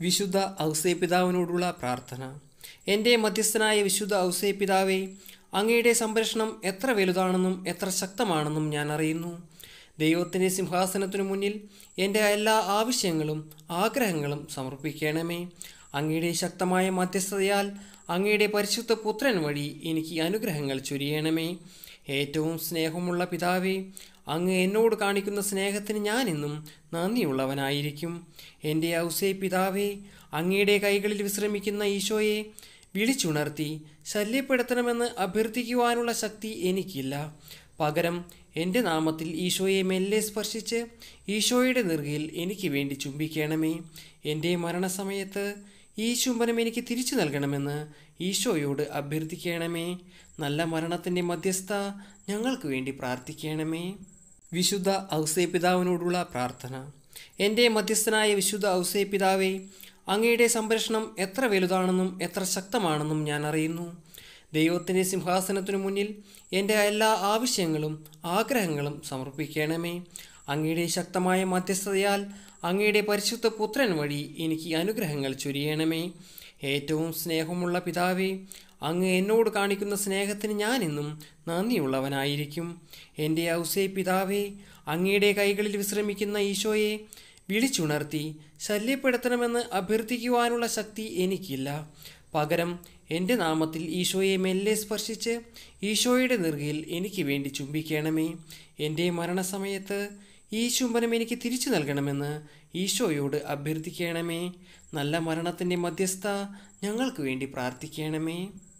വിശുദ്ധ ഔസേ പിതാവിനോടുള്ള പ്രാർത്ഥന എൻ്റെ മധ്യസ്ഥനായ വിശുദ്ധ ഔസേ പിതാവേ അങ്ങയുടെ സംരക്ഷണം എത്ര വലുതാണെന്നും എത്ര ശക്തമാണെന്നും ഞാൻ അറിയുന്നു ദൈവത്തിൻ്റെ സിംഹാസനത്തിനു മുന്നിൽ എൻ്റെ എല്ലാ ആവശ്യങ്ങളും ആഗ്രഹങ്ങളും സമർപ്പിക്കണമേ അങ്ങയുടെ ശക്തമായ മധ്യസ്ഥതയാൽ അങ്ങയുടെ പരിശുദ്ധ പുത്രൻ വഴി എനിക്ക് അനുഗ്രഹങ്ങൾ ചൊരിയണമേ ഏറ്റവും സ്നേഹമുള്ള പിതാവേ അങ്ങ് എന്നോട് കാണിക്കുന്ന സ്നേഹത്തിന് ഞാൻ ഇന്നും നന്ദിയുള്ളവനായിരിക്കും എൻ്റെ ഔസേ പിതാവേ അങ്ങയുടെ കൈകളിൽ വിശ്രമിക്കുന്ന ഈശോയെ വിളിച്ചുണർത്തി ശല്യപ്പെടുത്തണമെന്ന് അഭ്യർത്ഥിക്കുവാനുള്ള ശക്തി എനിക്കില്ല പകരം എൻ്റെ നാമത്തിൽ ഈശോയെ മെല്ലെ സ്പർശിച്ച് ഈശോയുടെ നെറുകയിൽ എനിക്ക് വേണ്ടി ചുംബിക്കണമേ എൻ്റെ മരണസമയത്ത് ഈ ചുംബനം എനിക്ക് തിരിച്ചു നൽകണമെന്ന് ഈശോയോട് അഭ്യർത്ഥിക്കണമേ നല്ല മരണത്തിൻ്റെ മധ്യസ്ഥ ഞങ്ങൾക്ക് വേണ്ടി പ്രാർത്ഥിക്കണമേ വിശുദ്ധ ഔസേ പിതാവിനോടുള്ള പ്രാർത്ഥന എൻ്റെ മധ്യസ്ഥനായ വിശുദ്ധ ഔസേ പിതാവേ അങ്ങയുടെ സംരക്ഷണം എത്ര വലുതാണെന്നും എത്ര ശക്തമാണെന്നും ഞാൻ അറിയുന്നു ദൈവത്തിൻ്റെ സിംഹാസനത്തിനു മുന്നിൽ എൻ്റെ എല്ലാ ആവശ്യങ്ങളും ആഗ്രഹങ്ങളും സമർപ്പിക്കണമേ അങ്ങയുടെ ശക്തമായ മധ്യസ്ഥതയാൽ അങ്ങയുടെ പരിശുദ്ധ പുത്രൻ വഴി എനിക്ക് അനുഗ്രഹങ്ങൾ ചൊരിയണമേ ഏറ്റവും സ്നേഹമുള്ള പിതാവേ അങ്ങ് എന്നോട് കാണിക്കുന്ന സ്നേഹത്തിന് ഞാൻ ഇന്നും നന്ദിയുള്ളവനായിരിക്കും എൻ്റെ ഔസേ പിതാവേ അങ്ങയുടെ കൈകളിൽ വിശ്രമിക്കുന്ന ഈശോയെ വിളിച്ചുണർത്തി ശല്യപ്പെടുത്തണമെന്ന് അഭ്യർത്ഥിക്കുവാനുള്ള ശക്തി എനിക്കില്ല പകരം എൻ്റെ നാമത്തിൽ ഈശോയെ മെല്ലെ സ്പർശിച്ച് ഈശോയുടെ നെറുകയിൽ എനിക്ക് വേണ്ടി ചുംബിക്കണമേ എൻ്റെ മരണസമയത്ത് ഈ ചുംബനം എനിക്ക് തിരിച്ചു നൽകണമെന്ന് ഈശോയോട് അഭ്യർത്ഥിക്കണമേ നല്ല മരണത്തിൻ്റെ മധ്യസ്ഥ ഞങ്ങൾക്ക് വേണ്ടി പ്രാർത്ഥിക്കണമേ